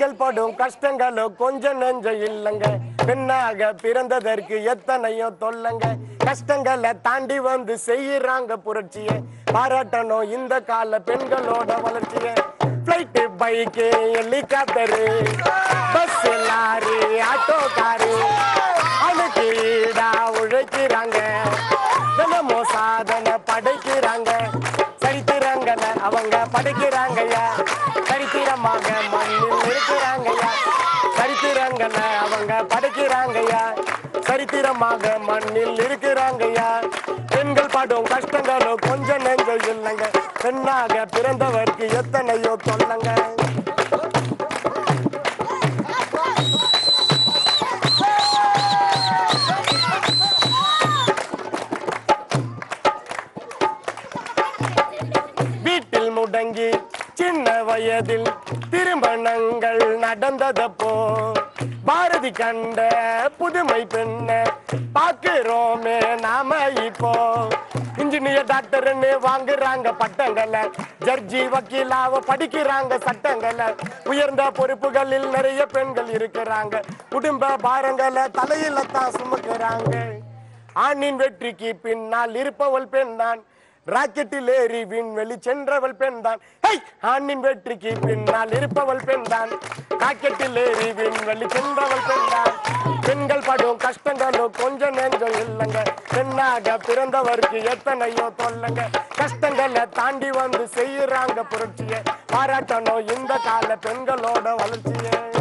பெண்கள் படும் கஷ்டங்களோ கொஞ்சம் நெஞ்ச இல்லைங்க பெண்ணாக பிறந்ததற்கு எத்தனையோ தொல்லைங்க கஷ்டங்களை தாண்டி வந்து செய்யறாங்க புரட்சியை பாராட்டணும் இந்த கால பெண்களோட வளர்ச்சியை flight bike helicopter bus lorry auto car அதுக்கு ஈடா உழைக்கிறாங்க தினமும் சாதனை படைக்கிறாங்க சரித்திரங்களை அவங்க படைக்கிறாங்கய்யா சரித்திரமாக மண்ணில் இருக்கிறாங்கய்யா சரித்திரங்களை அவங்க படைக்கிறாங்கய்யா சரித்திரமாக மண்ணில் இருக்கிறாங்கய்யா பெண்கள் படும் கஷ்டங்களோ கொஞ்சம் நெஞ்ச இல்லைங்க பெண்ணாக பிறந்தவருக்கு எத்தனையோ தொல்லைங்க வீட்டில் முடங்கி சின்ன வயதில் திருமணங்கள் நடந்ததப்போ பாரதி கண்ட புதுமை பெண்ண பாக்குறோமே நாம இப்போ இன்ஜினியர் டாக்டர்னு வாங்குறாங்க பட்டங்களை ஜட்ஜி வக்கீலாவ படிக்கிறாங்க சட்டங்களை உயர்ந்த பொறுப்புகளில் நிறைய பெண்கள் இருக்கிறாங்க குடும்ப பாரங்களை தலையில தான் சுமக்குறாங்க ஆணின் வெற்றிக்கு பின்னால் இருப்பவள் பெண்தான் ராக்கெட்டில் ஏறி விண்வெளி சென்றவள் பெண்தான் ஹை! ஆணின் வெற்றிக்கு பின்னால் இருப்பவள் பெண்தான் ராக்கெட்டில் ஏறி விண்வெளி சென்றவள் பெண்தான் பெண்கள் படும் கஷ்டங்களும் கொஞ்சம் நெஞ்சம் இல்லைங்க பெண்ணாக பிறந்தவருக்கு எத்தனையோ தொல்லைங்க கஷ்டங்களை தாண்டி வந்து செய்யறாங்க புரட்சியை பாராட்டணும் இந்த கால பெண்களோட வளர்ச்சியை